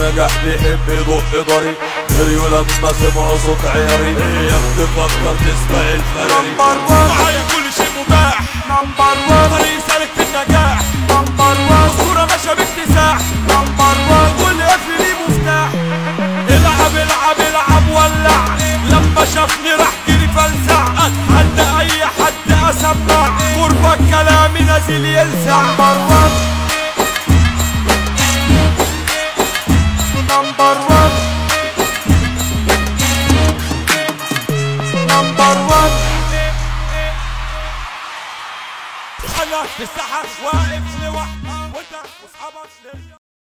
نجح بيحب يضق ضريق جريوا لما سمعوا صوت عياري هي بتفكر تسمع الفراري نمبر وان معايا كل شيء مباح نمبر وان طريق سالك في النجاح نمبر وان صورة ماشية باكتساح نمبر وان كل قفل ليه مفتاح العب العب العب ولع لما شافني راح جري فلسع اتحدى اي حد اسمع غربة كلامي نازل يلسع نمبر وان نمبر وان نمبر وان انا في الساحة واقف لوحدي وانت واصحابك ليا